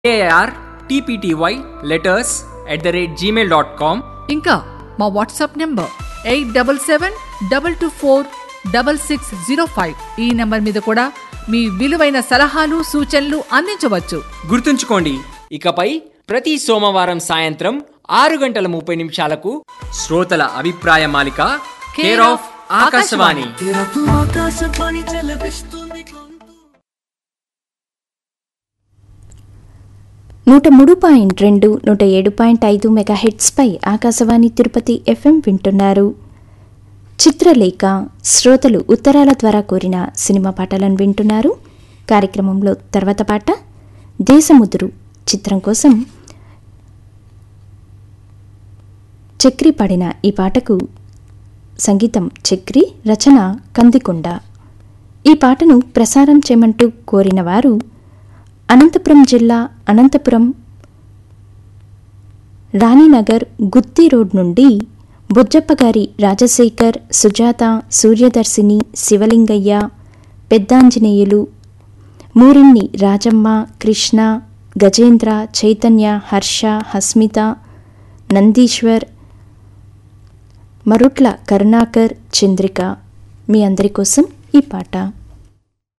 AR TPTY letters at the rate Gmail dot com ఇంకా మా WhatsApp number eight double seven double two four double six zero five ఈ number మీద కూడా మీ విలువైన సలహాలు సూచనలు అందించవచ్చు గుర్తుంచుకోండి ఇకపై ప్రతి సోమవారం సాయంత్రం ఆరు గంటల ముప్పై నిమిషాలకు శ్రోతల అభిప్రాయ మాలిక కేర్ ఆఫ్ ఆకాశవాణి ఆకాశవాణి చెలపిస్తుంది గొంతు నూట మూడు పాయింట్ రెండు నూట ఏడు పాయింట్ ఐదు మెగాహెట్స్పై ఆకాశవాణి తిరుపతి ఎఫ్ఎం వింటున్నారు చిత్రలేఖ శ్రోతలు ఉత్తరాల ద్వారా కోరిన సినిమా పాటలను వింటున్నారు కార్యక్రమంలో తర్వాత పాట దేశముదురు చిత్రం కోసం చక్రి పాడిన ఈ పాటకు సంగీతం చక్రి రచన కందికొండ ఈ పాటను ప్రసారం చేయమంటూ కోరిన వారు అనంతపురం జిల్లా అనంతపురం రాణినగర్ గుత్తి రోడ్ నుండి బుజ్జప్పగారి రాజశేఖర్ సుజాత సూర్యదర్శిని శివలింగయ్య పెద్దాంజనేయులు మూరిన్ని రాజమ్మ కృష్ణ గజేంద్ర చైతన్య హర్ష హస్మిత నందీశ్వర్ మరుట్ల కరుణాకర్ చంద్రిక మీ అందరి కోసం ఈ పాట